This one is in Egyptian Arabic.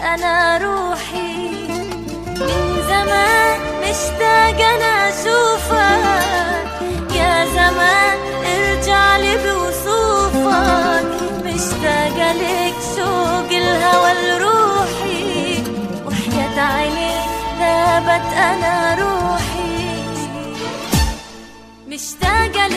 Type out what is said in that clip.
أنا روحي من زمان مشتاقة أنا أشوفك يا زمان ارجع لي بوصوفك مشتاقة لك شوق الهوى لروحي وحياة عينيك ذابت أنا روحي مشتاقة